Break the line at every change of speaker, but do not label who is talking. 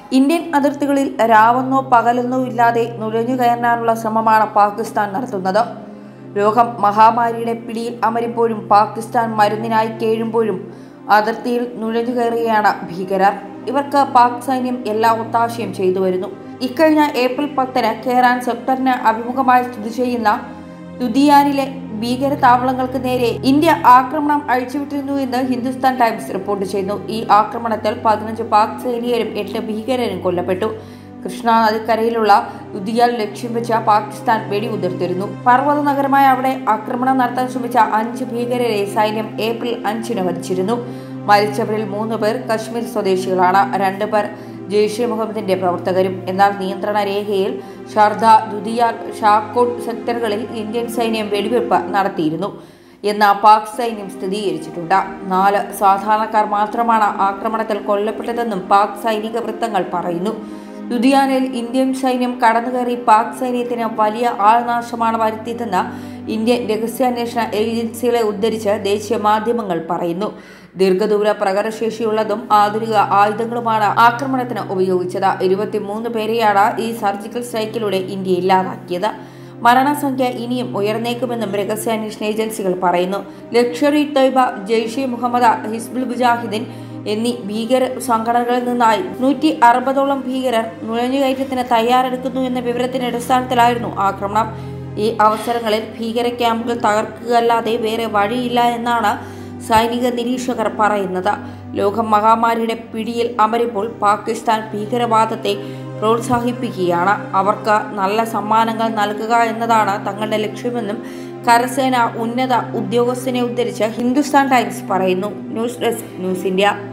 Indian അതിർത്തികളിൽ രാവെന്നോ പകലെന്നോ ഇല്ലാതെ നുഴഞ്ഞു കയറാനുള്ള ശ്രമമാണ് പാകിസ്ഥാൻ നടത്തുന്നത് രോഗം മഹാമാരിയുടെ പിടിയിൽ അമരുമ്പോഴും പാകിസ്ഥാൻ മരുന്നിനായി കേഴുമ്പോഴും അതിർത്തിയിൽ നുഴഞ്ഞു കയറുകയാണ് ഭീകരർ ഇവർക്ക് പാക് സൈന്യം എല്ലാ ഒത്താശയും ചെയ്തു വരുന്നു ഇക്കഴിഞ്ഞ ഏപ്രിൽ പത്തിന് കേറാൻ സെക്ടറിന് അഭിമുഖമായി സ്ഥിതി ചെയ്യുന്ന ലുധിയാനിലെ ഭീകര താവളങ്ങൾക്ക് നേരെ ഇന്ത്യ ആക്രമണം അഴിച്ചുവിട്ടിരുന്നു എന്ന് ഹിന്ദുസ്ഥാൻ ടൈംസ് റിപ്പോർട്ട് ചെയ്യുന്നു ഈ ആക്രമണത്തിൽ പതിനഞ്ച് പാക് സൈനികരും എട്ട് ഭീകരരും കൊല്ലപ്പെട്ടു കൃഷ്ണ നദിക്കരയിലുള്ള ലുധിയാൽ ലക്ഷ്യം വെച്ച പാകിസ്ഥാൻ വെടിയുതിർത്തിരുന്നു പർവ്വത നഗരമായ അവിടെ ആക്രമണം നടത്താൻ ശ്രമിച്ച അഞ്ച് ഭീകരരെ സൈന്യം ഏപ്രിൽ അഞ്ചിന് വധിച്ചിരുന്നു മരിച്ചവരിൽ മൂന്ന് പേർ കശ്മീർ സ്വദേശികളാണ് രണ്ട് പേർ ജെയ്ഷെ മുഹമ്മദിന്റെ പ്രവർത്തകരും എന്നാൽ നിയന്ത്രണ രേഖയിൽ ഷാർദ ദുദിയാൽ ഷാക്കോട്ട് സെക്ടറുകളിൽ ഇന്ത്യൻ സൈന്യം വെടിവെപ്പ് നടത്തിയിരുന്നു എന്ന് പാക് സൈന്യം സ്ഥിരീകരിച്ചിട്ടുണ്ട് നാല് സാധാരണക്കാർ മാത്രമാണ് ആക്രമണത്തിൽ കൊല്ലപ്പെട്ടതെന്നും പാക് സൈനിക വൃത്തങ്ങൾ പറയുന്നു ലുധിയാനയിൽ ഇന്ത്യൻ സൈന്യം കടന്നുകയറി പാക് സൈന്യത്തിന് വലിയ ആൾനാശമാണ് വരുത്തിയതെന്ന് ഇന്ത്യൻ രഹസ്യാന്വേഷണ ഏജൻസികളെ ഉദ്ധരിച്ച് ദേശീയ മാധ്യമങ്ങൾ പറയുന്നു ദീർഘദൂര പ്രകടശേഷിയുള്ളതും ആധുനിക ആയുധങ്ങളുമാണ് ആക്രമണത്തിന് ഉപയോഗിച്ചത് ഇരുപത്തിമൂന്ന് പേരെയാണ് ഈ സർജിക്കൽ സ്ട്രൈക്കിലൂടെ ഇന്ത്യ ഇല്ലാതാക്കിയത് മരണസംഖ്യ ഇനിയും ഉയർന്നേക്കുമെന്നും രഹസ്യാന്വേഷണ ഏജൻസികൾ പറയുന്നു ലക്ഷറി തൊയ്ബ ജെയ്ഷെ മുഹമ്മദ് ഹിസ്ബുൾ മുജാഹിദ്ദീൻ എന്നീ ഭീകര സംഘടനകളിൽ നിന്നായി നൂറ്റി അറുപതോളം ഭീകരർ നുഴഞ്ഞുകയറ്റത്തിന് തയ്യാറെടുക്കുന്നു എന്ന വിവരത്തിന്റെ അടിസ്ഥാനത്തിലായിരുന്നു ആക്രമണം ഈ അവസരങ്ങളിൽ ഭീകര ക്യാമ്പുകൾ തകർക്കുകയല്ലാതെ വേറെ വഴിയില്ല എന്നാണ് സൈനിക നിരീക്ഷകർ പറയുന്നത് ലോകം മഹാമാരിയുടെ പിടിയിൽ അമരുമ്പോൾ പാകിസ്ഥാൻ ഭീകരവാദത്തെ പ്രോത്സാഹിപ്പിക്കുകയാണ് അവർക്ക് നല്ല സമ്മാനങ്ങൾ നൽകുക എന്നതാണ് തങ്ങളുടെ ലക്ഷ്യമെന്നും കരസേന ഉന്നത ഉദ്യോഗസ്ഥനെ ഉദ്ധരിച്ച് ഹിന്ദുസ്ഥാൻ ടൈംസ് പറയുന്നു ന്യൂസ് ഡെസ്ക് ന്യൂസ് ഇന്ത്യ